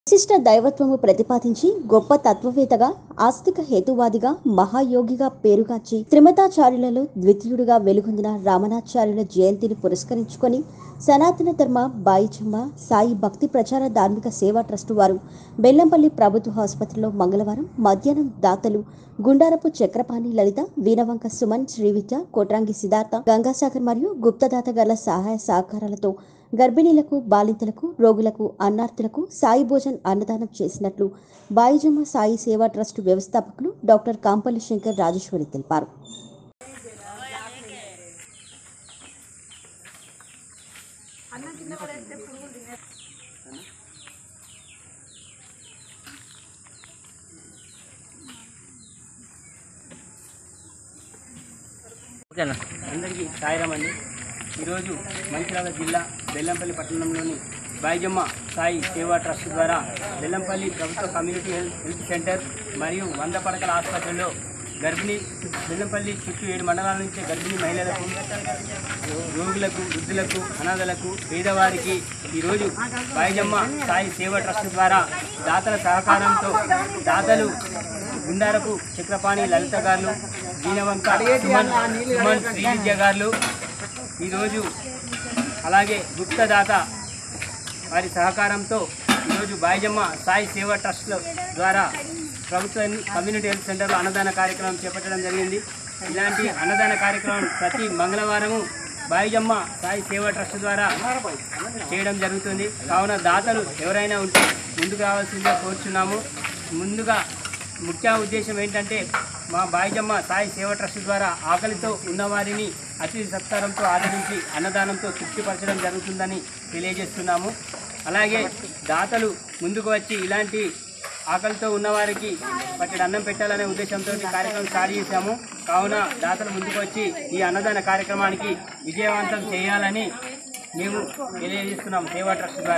విశిష్ట దైవత్వము ప్రతిపాదించి గొప్ప తత్వవేత్తగా ఆస్తిక హేతువాదిగా మహాయోగిగా పేరుగాంచి త్రిమతాచార్యులలో ద్వితీయుడిగా వెలుగొందిన రామనాచార్యుల జయంతిని పురస్కరించుకొని సనాతన ధర్మ బాయిచమ్మ సాయి భక్తి ప్రచార ధార్మిక సేవా ట్రస్టు వారు బెల్లంపల్లి ప్రభుత్వ ఆసుపత్రిలో మంగళవారం మధ్యాహ్నం దాతలు గుండారపు చక్రపాణి లలిత వీరవంక సుమన్ శ్రీవిద్య కోట్రాంగి సిద్ధార్థ గంగాసాగర్ మరియు గుప్తదాత గల సహాయ సహకారాలతో గర్భిణీలకు బాలింతలకు రోగులకు అన్నార్థులకు సాయి భోజన్ అన్నదానం చేసినట్లు బాయిజమ్మ సాయి సేవా ట్రస్ట్ వ్యవస్థాపకులు డాక్టర్ కాంపల్లి శంకర్ రాజేశ్వరి తెలిపారు ఓకేనా అందరికీ సాయిరామ్ అండి ఈరోజు మంచిర్యాల జిల్లా బెల్లంపల్లి పట్టణంలోని బాయిజమ్మ సాయి సేవా ట్రస్ట్ ద్వారా బెల్లంపల్లి ప్రభుత్వ కమ్యూనిటీ హెల్త్ హెల్త్ సెంటర్ మరియు వంద పడకల ఆసుపత్రిలో గర్భిణీ బెల్లంపల్లి చుట్టూ ఏడు మండలాల నుంచి గర్భిణీ మహిళలకు రోగులకు వృద్ధులకు అనాథలకు పేదవారికి ఈరోజు బాయిజమ్మ సాయి సేవా ట్రస్ట్ ద్వారా దాతల సహకారంతో దాతలు గుండారపు చక్రపాణి లలిత గారు దీనవంక సుమన్ సుమన్ శ్రీవిద్య గారు ఈరోజు అలాగే గుప్తదాత వారి సహకారంతో ఈరోజు బాయిజమ్మ సాయి సేవా ట్రస్ట్ ద్వారా ప్రభుత్వ కమ్యూనిటీ హెల్త్ సెంటర్లో అన్నదాన కార్యక్రమం చేపట్టడం జరిగింది ఇలాంటి అన్నదాన కార్యక్రమం ప్రతి మంగళవారము బాయిజమ్మ సాయి సేవా ట్రస్ట్ ద్వారా చేయడం జరుగుతుంది కావున దాతలు ఎవరైనా ఉంటే ముందుకు రావాల్సిందిగా కోరుచున్నాము ముందుగా ముఖ్య ఉద్దేశం ఏంటంటే మా బాయిజమ్మ సాయి సేవ ట్రస్ట్ ద్వారా ఆకలితో ఉన్నవారిని అతిథి సత్కారంతో ఆదరించి అన్నదానంతో తృప్తిపరచడం జరుగుతుందని తెలియజేస్తున్నాము అలాగే దాతలు ముందుకు వచ్చి ఇలాంటి ఆకలితో ఉన్నవారికి వాటి అన్నం పెట్టాలనే ఉద్దేశంతో ఈ కార్యక్రమం స్టార్ట్ చేశాము కావున దాతలు ముందుకు వచ్చి ఈ అన్నదాన కార్యక్రమానికి విజయవంతం చేయాలని మేము తెలియజేస్తున్నాం సేవా ట్రస్ట్ ద్వారా